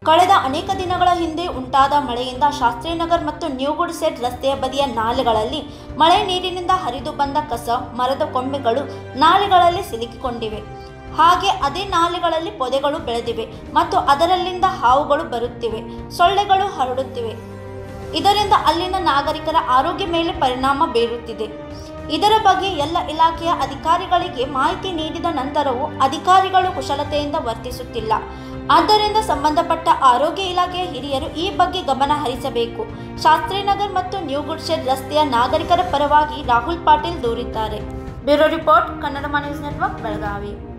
ಕಳೆದ ಅನೇಕ ದಿನಗಳ ಹಿಂದೆ ಉಂಟಾದ ಮಳೆಯಿಂದ ಶಾಸ್ತ್ರಿನಗರ್ ಮತ್ತು ನ್ಯೂಗುಡ್ ಸೆಟ್ ರಸ್ತೆಯ ಬದಿಯ ನಾಲೆಗಳಲ್ಲಿ ಮಳೆ ನೀರಿನಿಂದ ಹರಿದು ಬಂದ ಕಸ ಮರದ ಕೊಂಬೆಗಳು ನಾಲೆಗಳಲ್ಲಿ ಸಿಲುಕಿಕೊಂಡಿವೆ ಹಾಗೆ ಅದೇ ನಾಲೆಗಳಲ್ಲಿ ಪೊದೆಗಳು ಬೆಳೆದಿವೆ ಮತ್ತು ಅದರಲ್ಲಿಂದ ಹಾವುಗಳು ಬರುತ್ತಿವೆ ಸೊಳ್ಳೆಗಳು ಹರಡುತ್ತಿವೆ ಇದರಿಂದ ಅಲ್ಲಿನ ನಾಗರಿಕರ ಆರೋಗ್ಯ ಮೇಲೆ ಪರಿಣಾಮ ಬೀರುತ್ತಿದೆ ಇದರ ಬಗ್ಗೆ ಎಲ್ಲ ಇಲಾಖೆಯ ಅಧಿಕಾರಿಗಳಿಗೆ ಮಾಹಿತಿ ನೀಡಿದ ನಂತರವೂ ಅಧಿಕಾರಿಗಳು ಕುಶಲತೆಯಿಂದ ವರ್ತಿಸುತ್ತಿಲ್ಲ ಆದ್ದರಿಂದ ಸಂಬಂಧಪಟ್ಟ ಆರೋಗ್ಯ ಇಲಾಖೆಯ ಹಿರಿಯರು ಈ ಬಗ್ಗೆ ಗಮನ ಹರಿಸಬೇಕು ಶಾಸ್ತ್ರಿನಗರ್ ಮತ್ತು ನ್ಯೂ ಗುಡ್ಶೆಡ್ ರಸ್ತೆಯ ನಾಗರಿಕರ ಪರವಾಗಿ ರಾಹುಲ್ ಪಾಟೀಲ್ ದೂರಿದ್ದಾರೆ bureau report Kannada news network Belagavi